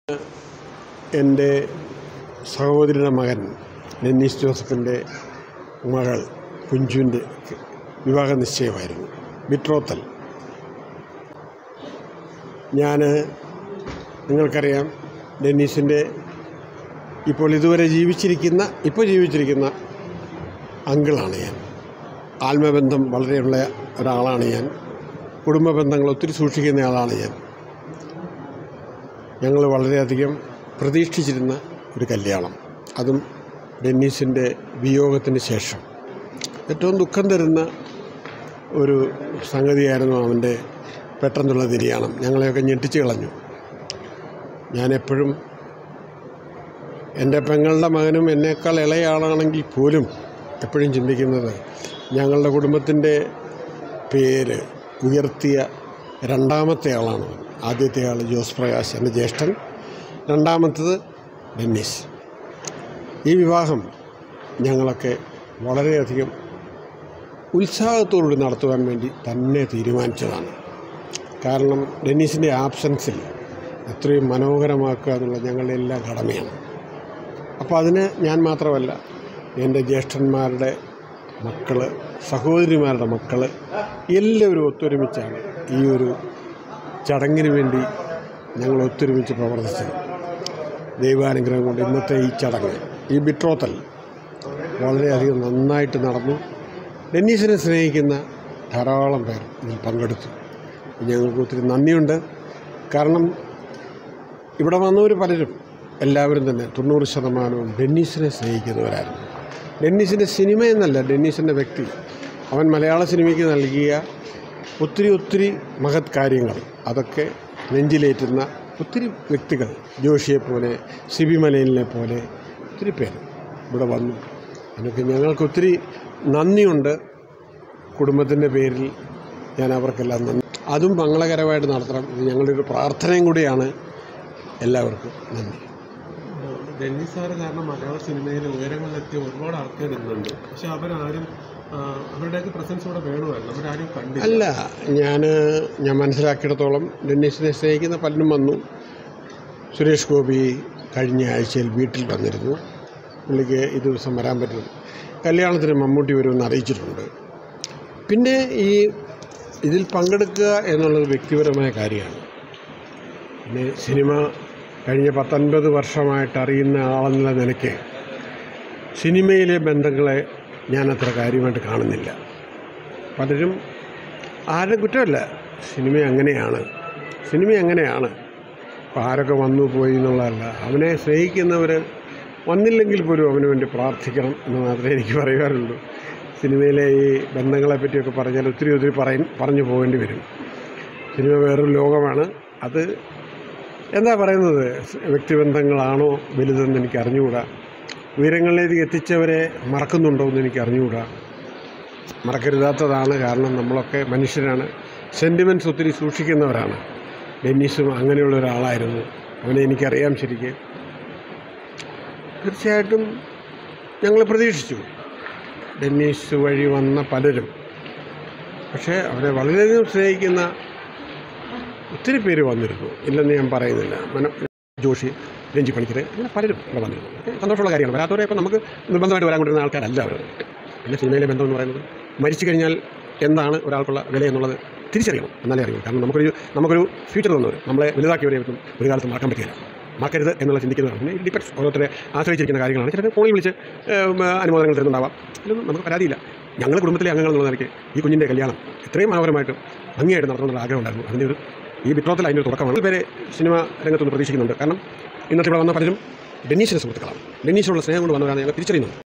എൻ്റെ സഹോദരിയുടെ മകൻ ഡെന്നീസ് ജോസഫിൻ്റെ മകൾ കുഞ്ചുവിൻ്റെ വിവാഹ നിശ്ചയമായിരുന്നു ബിട്രോത്തൽ ഞാൻ നിങ്ങൾക്കറിയാം ഡെന്നീസിൻ്റെ ഇപ്പോൾ ഇതുവരെ ജീവിച്ചിരിക്കുന്ന ഇപ്പോൾ ജീവിച്ചിരിക്കുന്ന അങ്കിളാണ് ഞാൻ ആത്മബന്ധം വളരെയുള്ള ഒരാളാണ് ഞാൻ കുടുംബ ബന്ധങ്ങൾ ഒത്തിരി സൂക്ഷിക്കുന്ന ആളാണ് ഞാൻ ഞങ്ങൾ വളരെയധികം പ്രതീക്ഷിച്ചിരുന്ന ഒരു കല്യാണം അതും ഡെന്നീസിൻ്റെ വിയോഗത്തിന് ശേഷം ഏറ്റവും ദുഃഖം തരുന്ന ഒരു സംഗതിയായിരുന്നു അവൻ്റെ പെട്ടെന്നുള്ള നിര്യാണം ഞങ്ങളെയൊക്കെ ഞെട്ടിച്ച് കളഞ്ഞു ഞാനെപ്പോഴും എൻ്റെ പെങ്ങളുടെ മകനും എന്നേക്കാൾ ഇളയ ആളാണെങ്കിൽ പോലും എപ്പോഴും ചിന്തിക്കുന്നത് ഞങ്ങളുടെ കുടുംബത്തിൻ്റെ പേര് ഉയർത്തിയ രണ്ടാമത്തെ ആളാണ് അവൻ. ആദ്യത്തെ ആൾ ജോസ് പ്രകാശ് എൻ്റെ ജ്യേഷ്ഠൻ രണ്ടാമത്തത് ഡെന്നീസ് ഈ വിവാഹം ഞങ്ങളൊക്കെ വളരെയധികം ഉത്സാഹത്തോടുകൂടി നടത്തുവാൻ വേണ്ടി തന്നെ തീരുമാനിച്ചതാണ് കാരണം ഡെന്നീസിൻ്റെ ആബ്സൻസിൽ എത്രയും മനോഹരമാക്കുക എന്നുള്ളത് ഞങ്ങളുടെ എല്ലാം കടമയാണ് അപ്പോൾ അതിന് ഞാൻ മാത്രമല്ല എൻ്റെ ജ്യേഷ്ഠന്മാരുടെ മക്കൾ സഹോദരിമാരുടെ മക്കൾ എല്ലാവരും ഒത്തൊരുമിച്ചാണ് ഈ ഒരു ചടങ്ങിന് വേണ്ടി ഞങ്ങൾ ഒത്തൊരുമിച്ച് പ്രവർത്തിച്ചത് ദൈവാനുഗ്രഹം കൊണ്ട് ഇന്നത്തെ ഈ ചടങ്ങ് ഈ ബിട്രോത്തൽ വളരെയധികം നന്നായിട്ട് നടന്നു ഡെന്നീസിനെ സ്നേഹിക്കുന്ന ധാരാളം പേർ ഇതിൽ പങ്കെടുത്തു ഞങ്ങൾക്ക് ഒത്തിരി നന്ദിയുണ്ട് കാരണം ഇവിടെ വന്നവർ പലരും എല്ലാവരും തന്നെ തൊണ്ണൂറ് ശതമാനവും ഡെന്നീസിനെ സ്നേഹിക്കുന്നവരായിരുന്നു ഡെന്നീസിൻ്റെ സിനിമ എന്നല്ല ഡെന്നീസിൻ്റെ വ്യക്തി അവൻ മലയാള സിനിമയ്ക്ക് നൽകിയ ഒത്തിരി ഒത്തിരി മഹത് കാര്യങ്ങൾ അതൊക്കെ നെഞ്ചിലേറ്റുന്ന ഒത്തിരി വ്യക്തികൾ ജോഷിയെപ്പോലെ സിബി മലയിലിനെ പോലെ ഒത്തിരി പേര് ഇവിടെ വന്നു അതിനൊക്കെ ഞങ്ങൾക്ക് ഒത്തിരി നന്ദിയുണ്ട് കുടുംബത്തിൻ്റെ പേരിൽ ഞാൻ അവർക്കെല്ലാം നന്ദി അതും മംഗളകരമായിട്ട് നടത്തണം ഇത് ഞങ്ങളുടെ ഒരു പ്രാർത്ഥനയും കൂടിയാണ് എല്ലാവർക്കും നന്ദി ഡെന്നിസ് സാറ് കാരണം മലയാള സിനിമയിൽ ഉയരങ്ങളിലെത്തിയ ഒരുപാട് ആൾക്കാർ ഇന്നുണ്ട് പക്ഷെ അവരാരും ആ, അവരുടെയൊക്കെ പ്രസൻസ് ഇവിടെ വേണമായിരുന്നു അവരാരും കണ്ടില്ല അല്ല ഞാൻ ഞാൻ മനസ്സിലാക്കിയിടത്തോളം ഡെന്നീസിനെ സ്നേഹിക്കുന്ന പലരും വന്നു സുരേഷ് ഗോപി കഴിഞ്ഞ ആഴ്ചയിൽ വീട്ടിൽ വന്നിരുന്നു പുള്ളിക്ക് ഈ ദിവസം വരാൻ പറ്റും കല്യാണത്തിന് മമ്മൂട്ടി വരുമെന്ന് അറിയിച്ചിട്ടുണ്ട് പിന്നെ ഈ ഇതിൽ പങ്കെടുക്കുക എന്നുള്ളത് വ്യക്തിപരമായ കാര്യമാണ് പിന്നെ സിനിമ കഴിഞ്ഞ പത്തൊൻപത് വർഷമായിട്ട് അറിയുന്ന ആളെന്നുള്ള നിലയ്ക്ക് സിനിമയിലെ ബന്ധങ്ങളെ ഞാൻ അത്ര കാര്യമായിട്ട് കാണുന്നില്ല പലരും ആരും കുറ്റമല്ല സിനിമ അങ്ങനെയാണ് സിനിമ അങ്ങനെയാണ് അപ്പോൾ ആരൊക്കെ വന്നു പോയി എന്നുള്ളതല്ല അവനെ സ്നേഹിക്കുന്നവർ വന്നില്ലെങ്കിൽ പോലും അവന് വേണ്ടി പ്രാർത്ഥിക്കണം എന്ന് മാത്രമേ എനിക്ക് പറയുവാനുള്ളൂ സിനിമയിലെ ഈ ബന്ധങ്ങളെ പറ്റിയൊക്കെ പറഞ്ഞാൽ ഒത്തിരി ഒത്തിരി പറയും പറഞ്ഞു പോകേണ്ടി വരും സിനിമ വേറൊരു ലോകമാണ് അത് എന്താ പറയുന്നത് വ്യക്തിബന്ധങ്ങളാണോ വലുതെന്ന് എനിക്ക് അറിഞ്ഞുകൂടാ ഉയരങ്ങളിലേക്ക് എത്തിച്ചവരെ മറക്കുന്നുണ്ടോ എന്ന് എനിക്ക് അറിഞ്ഞുകൂടാ മറക്കരുതാത്തതാണ് കാരണം നമ്മളൊക്കെ മനുഷ്യരാണ് സെൻറ്റിമെൻറ്റ്സ് ഒത്തിരി സൂക്ഷിക്കുന്നവരാണ് ഡെന്നീസും അങ്ങനെയുള്ള ഒരാളായിരുന്നു അവനെ എനിക്കറിയാം ശരിക്ക് തീർച്ചയായിട്ടും ഞങ്ങൾ പ്രതീക്ഷിച്ചു ഡെന്നീസ് വഴി വന്ന പലരും പക്ഷേ അവരെ വളരെയധികം സ്നേഹിക്കുന്ന ഒത്തിരി പേര് വന്നിരുന്നു ഇല്ലെന്ന് ഞാൻ പറയുന്നില്ല മന ജോഷി രഞ്ജി പണിക്കർ അങ്ങനെ പലരും ഇവിടെ വന്നിരുന്നു ഒക്കെ സന്തോഷമുള്ള കാര്യമാണ് വരാത്തവരെ ഇപ്പം നമുക്ക് നിർബന്ധമായിട്ട് വരാൻ കൊണ്ടിരുന്ന ആൾക്കാരല്ല അവർ പിന്നെ സിനിമയിലെ ബന്ധം എന്ന് പറയുന്നത് മരിച്ചു കഴിഞ്ഞാൽ എന്താണ് ഒരാൾക്കുള്ള വില എന്നുള്ളത് തിരിച്ചറിയണം എന്നാലേ അറിയൂ കാരണം നമുക്കൊരു നമുക്കൊരു ഫ്യൂച്ചർ തന്നവർ നമ്മളെ വലുതാക്കിയവരെ ഒന്നും ഒരു കാലത്ത് മറക്കാൻ പറ്റില്ല മറക്കരുത് എന്നുള്ള ചിന്തിക്കുന്നതാണ് പിന്നെ ഡിപ്പെൻസ് ഓരോരുത്തരെ ആശ്രയിച്ചിരിക്കുന്ന കാര്യങ്ങളാണ് ചിലർ ഫോണിൽ വിളിച്ച് ഏം, അനുമോദനങ്ങൾ തരുന്നുണ്ടാവാം അതിലൊന്നും നമുക്ക് പരാതിയില്ല ഞങ്ങൾ കുടുംബത്തിലെ അംഗങ്ങൾ എന്നുള്ള നിലയ്ക്ക് ഈ കുഞ്ഞിൻ്റെ കല്യാണം ഇത്രയും മനോഹരമായിട്ട് ഭംഗിയായിട്ട് നടത്തണമെന്നുള്ള ആഗ്രഹം ഉണ്ടായിരുന്നു അതിൻ്റെ ഒരു ഈ വിപ്ലവത്തിൽ അതിൻ്റെ ഒരു തുടക്കമാണ് പേരെ സിനിമ രംഗത്തുനിന്ന് പ്രതീക്ഷിക്കുന്നുണ്ട് കാരണം ഇന്നത്തെ ഇവിടെ വന്ന പലരും ഡെന്നീസിൻ്റെ സുഹൃത്തുക്കളാണ് ഡെന്നീസിനുള്ള സ്നേഹം കൊണ്ട് വന്നവരാണ് ഞങ്ങൾ തിരിച്ചറിയുന്നത്